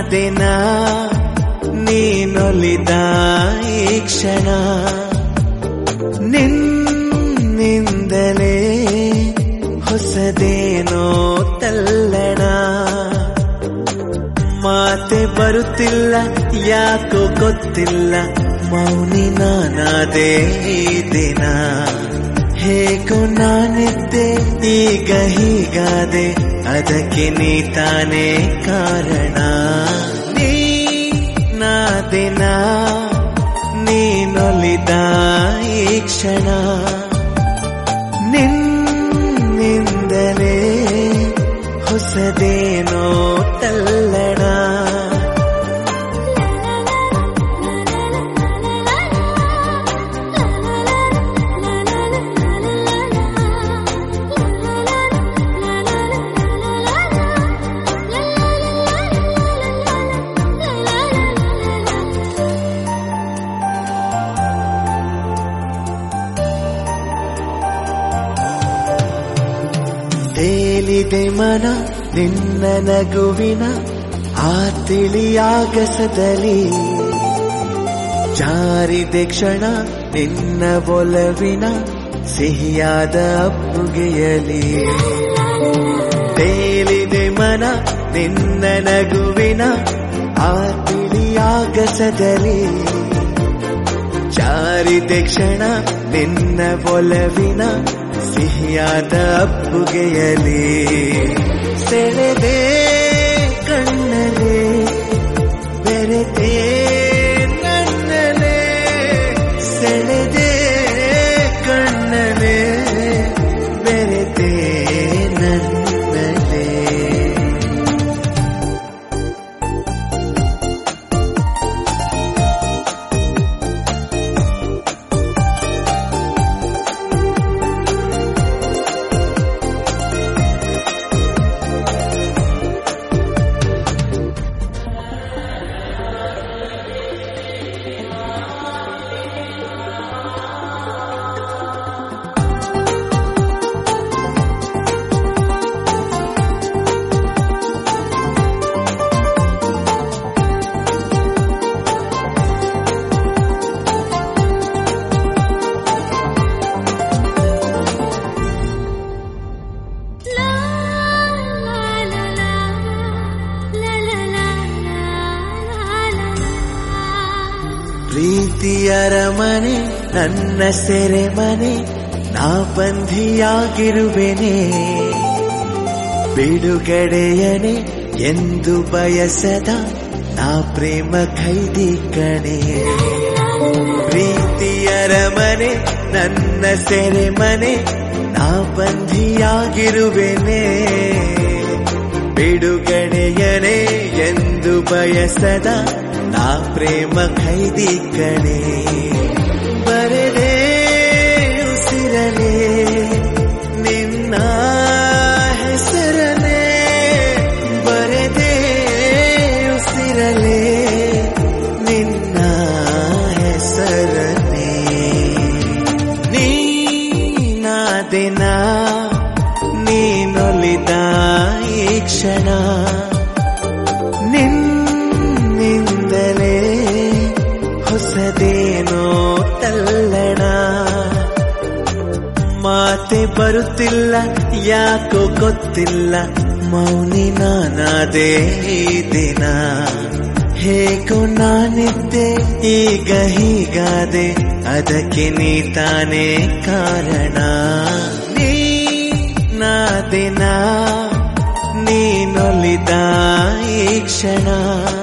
ದಿನ ನೀನೊಲಿದ ಈ ಕ್ಷಣ ನಿನ್ನಿಂದಲೇ ಹೊಸದೇನೋ ತಲ್ಲಣ ಮಾತೆ ಬರುತ್ತಿಲ್ಲ ಯಾಕೋ ಗೊತ್ತಿಲ್ಲ ಮೌನಿ ನಾನಾದೇ ಈ ದಿನ ಹೇಗೋ ನಾನಿದ್ದೆ ಈಗ ಹೀಗಾದೆ ಅದಕ್ಕೆ ನೀ ತಾನೇ ಕಾರಣ ನೀ ನಾ ದಿನ ನೀನೊಲಿದ ಈ ಕ್ಷಣ ನಿನ್ನಿಂದಲೇ ಹೊಸದೇನೋ ತಲ್ಲಣ ತೇಲಿದೆ ಮನ ನಿನ್ನ ನಗುವಿನ ಆ ತಿಳಿಯಾಗಸದಲ್ಲಿ ಜಾರಿದೆ ಕ್ಷಣ ನಿನ್ನ ಒಲವಿನ ಸಿಹಿಯಾದ ಅಪ್ಪುಗೆಯಲಿ ತೇಲಿದೆ ಮನ ನಿನ್ನ ನಗುವಿನ ಆ ತಿಳಿಯಾಗಸದಲ್ಲಿ ಜಾರಿದೆ ಕ್ಷಣ ನಿನ್ನ ಒಲವಿನ ಸಿಹಿಯಾದ ಅಪ್ಪುಗೆಯಲಿ ಸೆಳೆದೆ ಕಣ್ಣಲೆ ಬೆರೆತೆ ನನ್ನಲೆ ಸೆಳೆದೆ ಕಣ್ಣಲೆ ಬೆರೆತೆ ನನ್ನಲೆ ಪ್ರೀತಿಯರ ಮನೆ ನನ್ನ ಸೆರೆ ಮನೆ ನಾ ಬಂಧಿಯಾಗಿರುವೆನೆ ಬಿಡುಗಡೆಯನೆ ಎಂದು ಬಯಸದ ನಾ ಪ್ರೇಮ ಖೈದಿ ಕಣೆ ಪ್ರೀತಿಯರ ಮನೆ ನನ್ನ ಸೆರೆ ಮನೆ ನಾ ಬಂಧಿಯಾಗಿರುವೆನೆ ಬಿಡುಗಡೆಯನೆ ಎಂದು ಬಯಸದ ನಾ ಪ್ರೇಮ ಖೈದಿ ಕಣೆ ಬರದೆ ಉಸಿರನೆ ನಿನ್ನ ಹೆಸರನೆ ಬರದೆ ಉಸಿರಲೆ ನಿನ್ನ ಹೆಸರನೆ ನೀನಾದಿನ ನೀನೊಲಿದ ಈ ಕ್ಷಣ ನಿನ್ನಿಂದಲೇ ಹೊಸದೇನೋ ತಲ್ಲಣ ಮಾತೆ ಬರುತ್ತಿಲ್ಲ ಯಾಕೋ ಗೊತ್ತಿಲ್ಲ ಮೌನಿ ನಾನಾದೇ ಈ ದಿನ ಹೇಗೋ ನಾನಿದ್ದೆ ಈಗ ಹೀಗಾದೆ ಅದಕ್ಕೆ ನೀ ತಾನೇ ಕಾರಣ ನೀ ನಾ ದಿನ ನೀನೊಲಿದ ಈ ಕ್ಷಣ